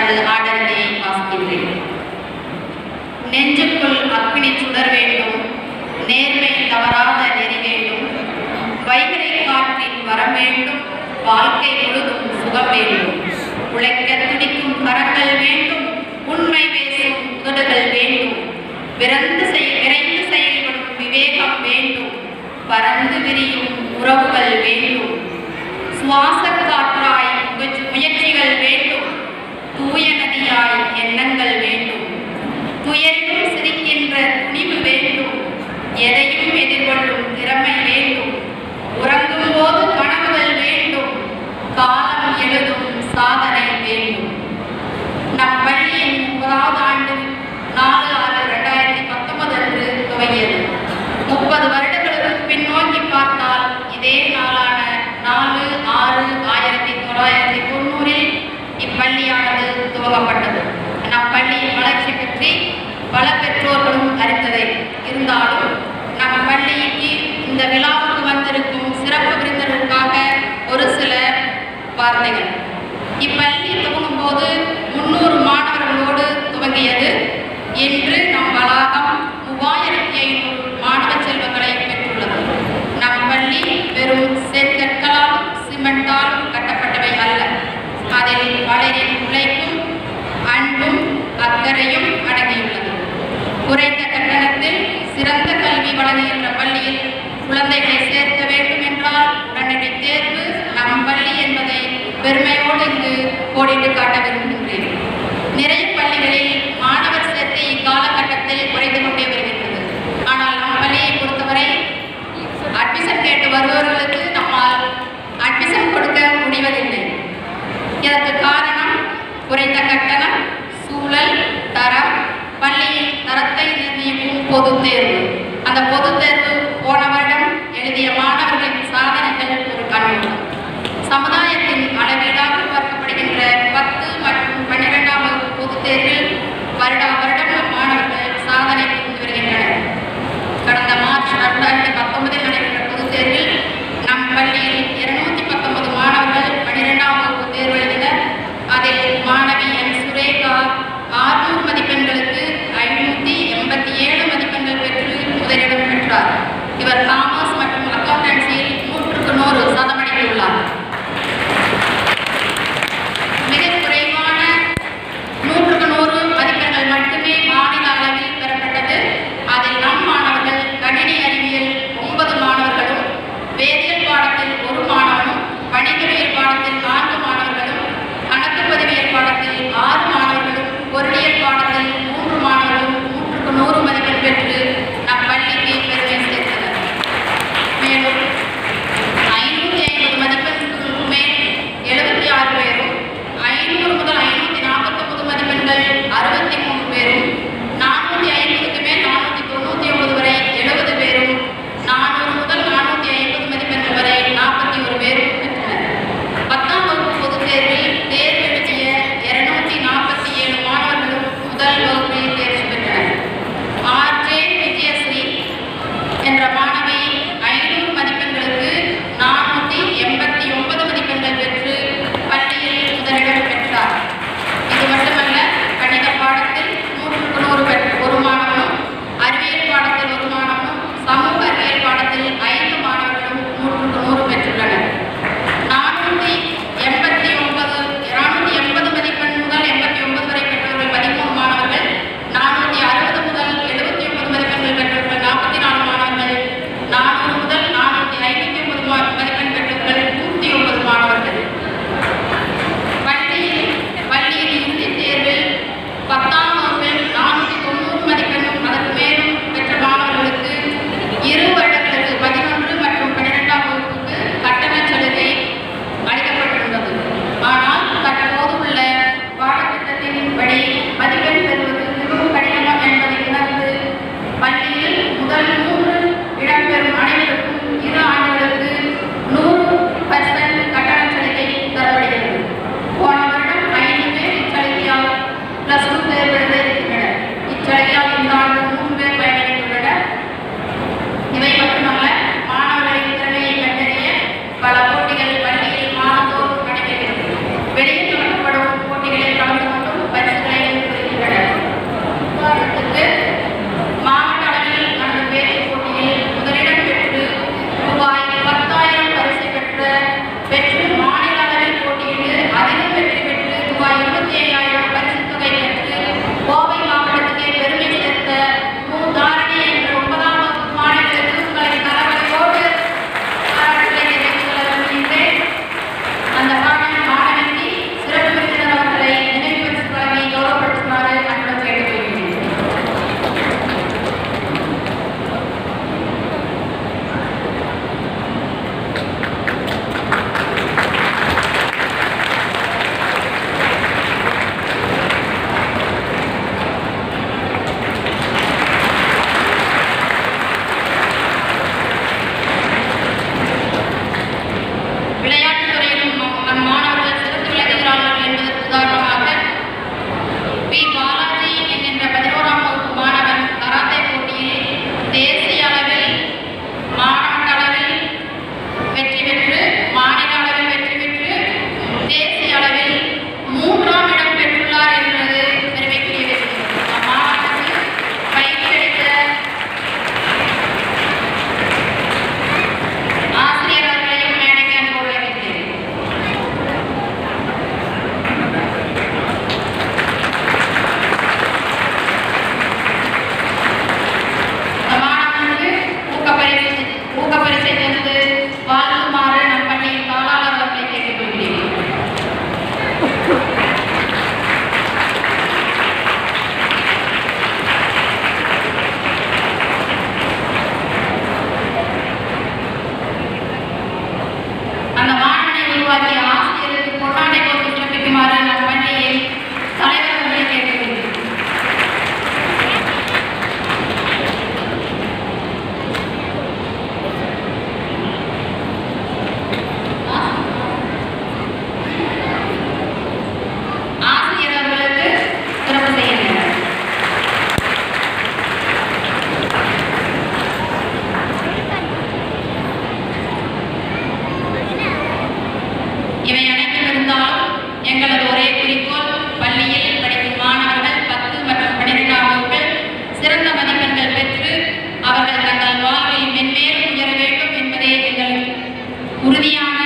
தனது ஆடலினை வாசிக்கின்றேன் நெஞ்சுக்குள் அக்கினி சுடர் வேண்டும் நேர்மை தவறாத நெறி வேண்டும் வைகரை காற்றின் வரம் வேண்டும் வாழ்க்கை முழுதும் சுகம் வேண்டும் உழைக்க துடிக்கும் கரங்கள் வேண்டும் உண்மை பேசும் உதடுகள் வேண்டும் விரைந்து செய் விரைந்து செயல்படும் விவேகம் வேண்டும் பறந்து விரியும் உறவுகள் வேண்டும் சுவாச காற்றாய் முயற்சி- முயற்சிகள் வேண்டும் தூய நதியாய் எண்ணங்கள் வேண்டும் துயரிலும் சிரிக்கின்ற துணிவு வேண்டும் எதையும் எதிர்கொள்ளும் திறமை வேண்டும் உறங்கும் போது கனவுகள் வேண்டும் காலம் எழுதும் சாதனை வேண்டும் நம் பள்ளியின் முதலாவது ஆண்டு நாலு ஆறு ரெண்டாயிரத்தி பத்தொன்பது அன்று துவங்கியது முப்பது வருடங்களுக்கு பின்னோக்கி பார்த்தால் இதே நாளான நாலு ஆறு ஆயிரத்தி தொள்ளாயிரத்தி தொண்ணூறில் இப்பள்ளியானது துவங்கப்பட்டது நம் பள்ளியின் வளர்ச்சி பற்றி பல பெற்றோர்களும் அறிந்ததை இருந்தாலும் நம் பள்ளிக்கு இந்த விழாவுக்கு வந்திருக்கும் சிறப்பு விருந்தினருக்காக ஒரு சில வார்த்தைகள் இப்பள்ளி துவங்கும் போது முன்னூறு மாணவர்களோடு துவங்கியது இன்று நம் வளாகம் மூவாயிரத்தி ஐநூறு மாணவ செல்வங்களை பெற்றுள்ளது நம் பள்ளி வெறும் செங்கற்களாலும் சிமெண்டாலும் கட்டப்பட்டவை அல்ல அதில் வளரின் உழைப்பும் அன்பும் அக்கறையும் அடங்கியுள்ளது குறைந்த கட்டணத்தில் சிறந்த கல்வி வழங்குகின்ற பள்ளியில் குழந்தைகளை சேர்க்க வேண்டும் என்றால் உடனடி தேர்வு நம் பள்ளி என்பதை பெருமையோடு இங்கு கோடிட்டு காட்ட விரும்புகின்றேன் நிறைய பள்ளிகளில் மாணவர் சேர்க்கை இக்காலகட்டத்தில் குறைந்து கொண்டே வருகின்றது ஆனால் நம் பள்ளியை பொறுத்தவரை அட்மிஷன் கேட்டு வருபவர்களுக்கு நம்மால் அட்மிஷன் கொடுக்க முடிவதில்லை இதற்கு காரணம் குறைந்த கட்டணம் சூழல் தரம் பள்ளியின் தரத்தை நிர்ணயிக்கும் பொதுத் தேர்வு அந்த பொதுத் தேர்வு போன வருடம் எழுதிய மாணவர்களின் சாதனைகள் ஒரு கண்ணோட்டம் சமுதாயத்தின் அளவீடாக பார்க்கப்படுகின்ற பத்து மற்றும் பன்னிரெண்டாம் வகுப்பு பொதுத் தேர்வில் வருடா வருடம் நம் மாணவர்கள் சாதனை புரிந்து வருகின்றனர் கடந்த மார்ச் ரெண்டாயிரத்தி பத்தொன்பதில் நடைபெற்ற பொதுத் தேர்வில் நம் பள்ளியில் இருநூத்தி பத்தொன்பது மாணவர்கள் பன்னிரெண்டாம் வகுப்பு தேர்வு எழுதினர் அதில் மாணவி என் சுரேகா ஆறுநூறு மதிப்பெண்களுக்கு ஐநூற்றி எண்பத்தி ஏழு மதிப்பெண்கள் பெற்று உறுதியான